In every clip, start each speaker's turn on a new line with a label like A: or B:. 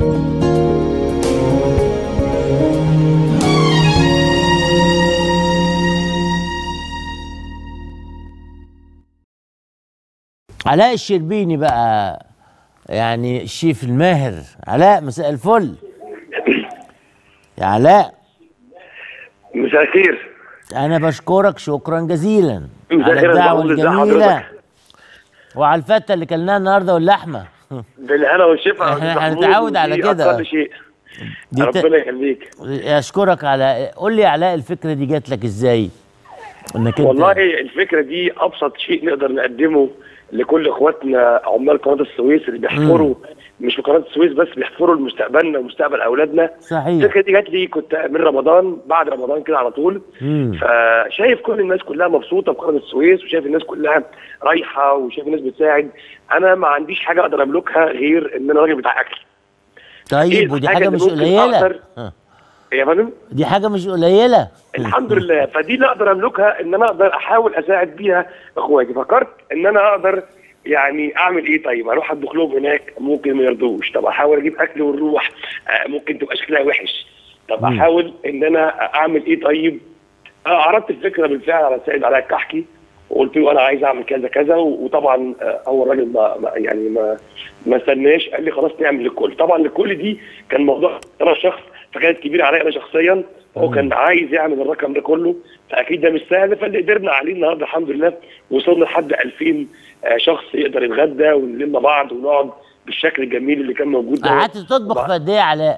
A: علاء الشربيني بقى يعني الشيف الماهر علاء مساء الفل يا علاء
B: مساء الخير
A: انا بشكرك شكرا جزيلا
B: مساء
A: على
B: الخير يا
A: الدعوه
B: محمود، ازي
A: الجميله
B: حضرتك؟
A: وعلى الفته اللي كلناها النهارده واللحمه
B: بالهنا والشفا
A: احنا
B: يا أستاذ
A: هنتعود
B: محمود،
A: على
B: دي
A: كده.
B: أقل شيء
A: دي ت-
B: ربنا يخليك
A: اشكرك على قول لي يا علاء الفكره دي جات لك ازاي انك انت
B: والله الفكره دي ابسط شيء نقدر نقدمه لكل اخواتنا عمال قناه السويس اللي بيحفروا مش في قناه السويس بس بيحفروا لمستقبلنا ومستقبل اولادنا
A: صحيح
B: الفكره دي جات لي كنت من رمضان بعد رمضان كده على طول
A: مم.
B: فشايف كل الناس كلها مبسوطه بقناه السويس وشايف الناس كلها رايحه وشايف الناس بتساعد انا ما عنديش حاجه اقدر املكها غير ان انا راجل بتاع اكل
A: طيب
B: إيه
A: ودي
B: الحاجة
A: حاجه
B: اللي
A: مش
B: ممكن
A: قليله
B: أقدر-
A: ها.
B: يا فندم
A: دي حاجه مش قليله
B: الحمد لله فدي اللي اقدر املكها ان انا اقدر احاول اساعد بيها اخواتي فكرت ان انا اقدر يعني اعمل ايه طيب اروح اطبخ لهم هناك ممكن ما يرضوش طب احاول اجيب اكل ونروح آه ممكن تبقى شكلها وحش طب
A: مم.
B: احاول ان انا اعمل ايه طيب آه عرضت الفكره بالفعل على سيد علاء الكحكي وقلت له انا عايز اعمل كذا كذا و- وطبعا آه، هو الراجل ما ما- يعني ما ما استناش قال لي خلاص نعمل للكل طبعا للكل دي كان موضوع انا شخص فكانت كبيره عليا انا شخصيا هو كان عايز يعمل الرقم ده كله فاكيد ده مش سهل فاللي قدرنا عليه النهارده الحمد لله وصلنا لحد 2000 آه، شخص يقدر يتغدى ونلم بعض ونقعد بالشكل الجميل اللي كان موجود ده
A: قعدت تطبخ في قد ايه يا علاء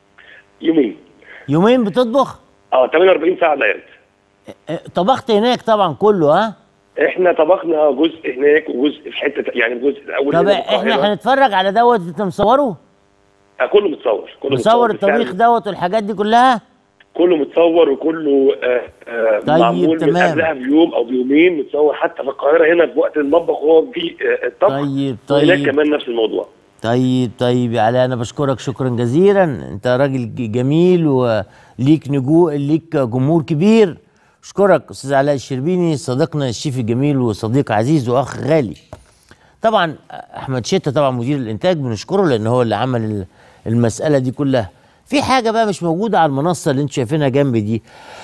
B: يومين
A: يومين بتطبخ
B: اه 48 ساعه دايرت
A: اه، طبخت هناك طبعا كله ها
B: احنا طبخنا جزء هناك وجزء في حته يعني الجزء الاول
A: طب
B: هنا في
A: احنا
B: القاهرة.
A: هنتفرج على دوت انت مصوره
B: آه، كله متصور كله
A: مصور
B: بالفعل.
A: الطبيخ دوت والحاجات دي كلها
B: كله متصور وكله آه آه
A: طيب،
B: معمول من
A: تمام.
B: قبلها بيوم او بيومين متصور حتى في القاهره هنا في وقت المطبخ وهو في آه الطبخ
A: طيب
B: وهناك
A: طيب
B: كمان نفس الموضوع
A: طيب طيب يا علاء انا بشكرك شكرا جزيلا انت راجل ج- جميل وليك نجو ليك جمهور كبير اشكرك استاذ علاء الشربيني صديقنا الشيف الجميل وصديق عزيز واخ غالي طبعا احمد شتا طبعا مدير الانتاج بنشكره لان هو اللي عمل ال- المساله دي كلها في حاجه بقى مش موجوده على المنصه اللي انتوا شايفينها جنبي دي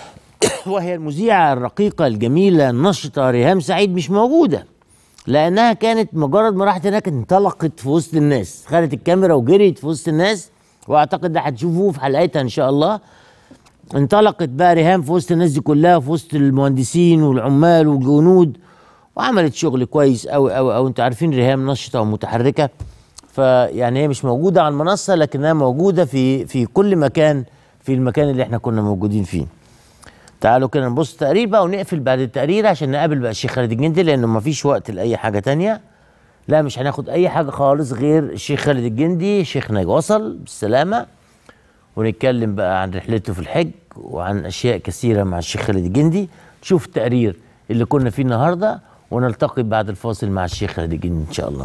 A: وهي المذيعه الرقيقه الجميله النشطه ريهام سعيد مش موجوده لانها كانت مجرد ما راحت هناك انطلقت في وسط الناس خدت الكاميرا وجريت في وسط الناس واعتقد ده هتشوفوه في حلقتها ان شاء الله انطلقت بقى ريهام في وسط الناس دي كلها في وسط المهندسين والعمال والجنود وعملت شغل كويس قوي قوي قوي انتوا عارفين ريهام نشطه ومتحركه فيعني هي مش موجوده على المنصه لكنها موجوده في في كل مكان في المكان اللي احنا كنا موجودين فيه تعالوا كده نبص التقرير بقى ونقفل بعد التقرير عشان نقابل بقى الشيخ خالد الجندي لانه مفيش وقت لاي حاجه تانية لا مش هناخد اي حاجه خالص غير الشيخ خالد الجندي شيخنا وصل بالسلامه ونتكلم بقى عن رحلته في الحج وعن اشياء كثيره مع الشيخ خالد الجندي نشوف التقرير اللي كنا فيه النهارده ونلتقي بعد الفاصل مع الشيخ خالد الجندي ان شاء الله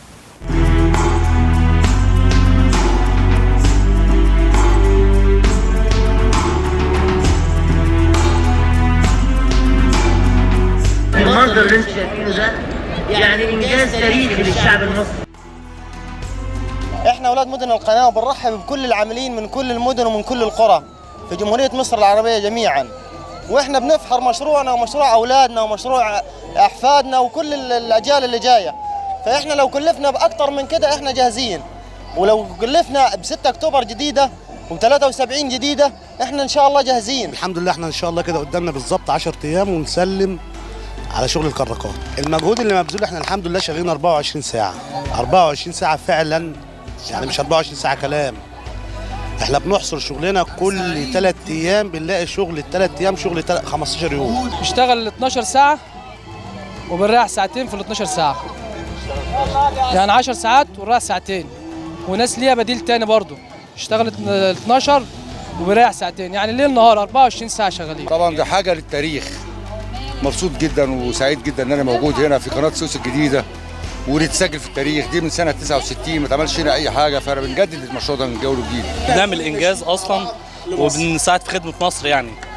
A: المنظر اللي انتم شايفينه ده يعني انجاز تاريخي للشعب المصري
C: احنا اولاد مدن القناه وبنرحب بكل العاملين من كل المدن ومن كل القرى في جمهوريه مصر العربيه جميعا واحنا بنفخر مشروعنا ومشروع اولادنا ومشروع احفادنا وكل ال- الاجيال اللي جايه فاحنا لو كلفنا باكثر من كده احنا جاهزين ولو كلفنا ب 6 اكتوبر جديده و73 جديده احنا ان شاء الله جاهزين
D: الحمد لله احنا ان شاء الله كده قدامنا بالظبط 10 ايام ونسلم على شغل الكراكات المجهود اللي مبذول احنا الحمد لله شغالين 24 ساعه 24 ساعه فعلا يعني مش 24 ساعه كلام احنا بنحصر شغلنا كل ثلاث ايام بنلاقي شغل الثلاث ايام شغل تل- 15 يوم
E: بيشتغل 12 ساعة وبنريح ساعتين في ال 12 ساعة يعني 10 ساعات ونريح ساعتين وناس ليها بديل تاني برضه اشتغلت 12 وبيريح ساعتين يعني ليل نهار 24 ساعة شغالين
F: طبعا ده حاجه للتاريخ مبسوط جدا وسعيد جدا ان انا موجود هنا في قناه سوس الجديده ونتسجل في التاريخ دي من سنه 69 ما اتعملش هنا اي حاجه فانا بنجدد المشروع ده من جو جديد
G: بنعمل انجاز اصلا وبنساعد في خدمه مصر يعني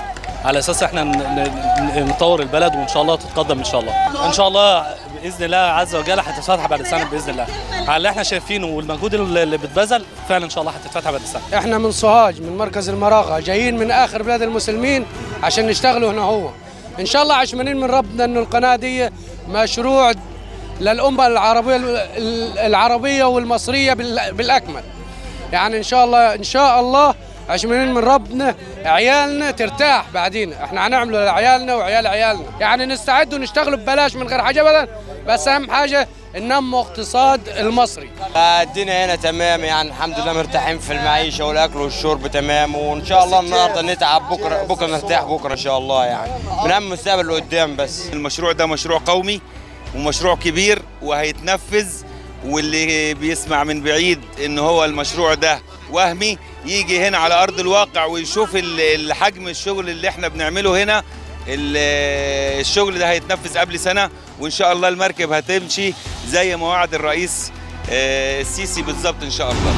G: على اساس احنا ن- ن- نطور البلد وان شاء الله تتقدم ان شاء الله ان شاء الله باذن الله عز وجل هتتفتح بعد سنه باذن الله على اللي احنا شايفينه والمجهود اللي اللي بيتبذل فعلا ان شاء الله هتتفتح بعد سنه
H: احنا من سوهاج من مركز المراغة جايين من اخر بلاد المسلمين عشان نشتغلوا هنا هو ان شاء الله عشمانين من ربنا ان القناة دي مشروع للأمة العربية العربية والمصرية بال- بالأكمل يعني ان شاء الله ان شاء الله عشمانين من ربنا عيالنا ترتاح بعدين احنا هنعمله لعيالنا وعيال عيالنا يعني نستعد ونشتغلوا ببلاش من غير حاجة ابدا بس اهم حاجة ننمو اقتصاد المصري
I: الدنيا هنا تمام يعني الحمد لله مرتاحين في المعيشة والأكل والشرب تمام وإن شاء الله النهاردة نتعب بكرة بكرة نرتاح بكرة إن شاء الله يعني بنعمل المستقبل اللي قدام بس
J: المشروع ده مشروع قومي ومشروع كبير وهيتنفذ واللي بيسمع من بعيد ان هو المشروع ده وهمي يجي هنا على ارض الواقع ويشوف ال- الحجم الشغل اللي احنا بنعمله هنا ال- الشغل ده هيتنفذ قبل سنه وان شاء الله المركب هتمشي زي ما وعد الرئيس آه، السيسي بالظبط ان شاء الله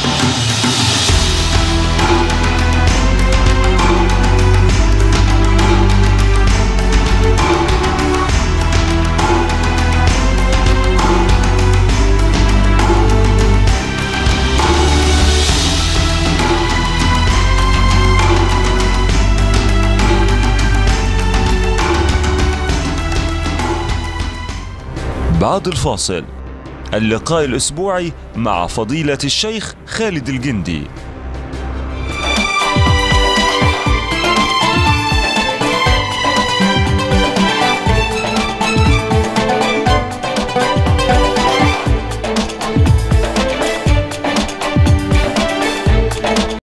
K: بعد الفاصل اللقاء الأسبوعي مع فضيلة الشيخ خالد الجندي